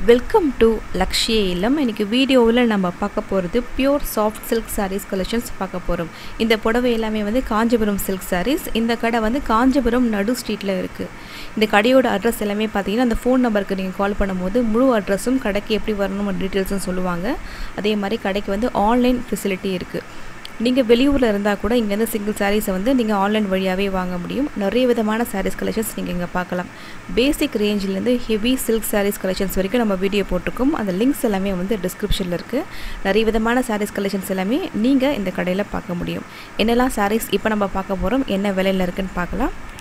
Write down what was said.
welcome to லக்ஷ்ய இல்லம் இன்னைக்கு வீடியோவில் நம்ம பார்க்க போகிறது pure soft silk sarees collections பார்க்க போகிறோம் இந்த புடவை எல்லாமே வந்து காஞ்சிபுரம் சில்க் சாரீஸ் இந்த கடை வந்து காஞ்சிபுரம் நடு ஸ்ட்ரீட்டில் இருக்குது இந்த கடையோட அட்ரஸ் எல்லாமே பார்த்தீங்கன்னா அந்த ஃபோன் நம்பருக்கு நீங்கள் கால் பண்ணும்போது முழு அட்ரஸும் கடைக்கு எப்படி வரணும் டீட்டெயில்ஸும் சொல்லுவாங்க அதே மாதிரி கடைக்கு வந்து ஆன்லைன் ஃபெசிலிட்டி இருக்குது நீங்கள் வெளியூரில் இருந்தால் கூட இங்கேருந்து சிங்கிள் சாரீஸை வந்து நீங்கள் ஆன்லைன் வழியாகவே வாங்க முடியும் நிறைய விதமான சாரீஸ் கலெக்ஷன்ஸ் நீங்கள் இங்கே பார்க்கலாம் பேசிக் ரேஞ்சிலேருந்து ஹெவி சில்க் சாரீஸ் கலெக்ஷன்ஸ் வரைக்கும் நம்ம வீடியோ போட்டிருக்கோம் அந்த லிங்க்ஸ் எல்லாமே வந்து டிஸ்கிரிப்ஷனில் இருக்குது நிறைய விதமான சாரீஸ் கலெக்ஷன்ஸ் எல்லாமே நீங்கள் இந்த கடையில் பார்க்க முடியும் என்னெல்லாம் சாரீஸ் இப்போ நம்ம பார்க்க போகிறோம் என்ன விலையில் இருக்குன்னு பார்க்கலாம்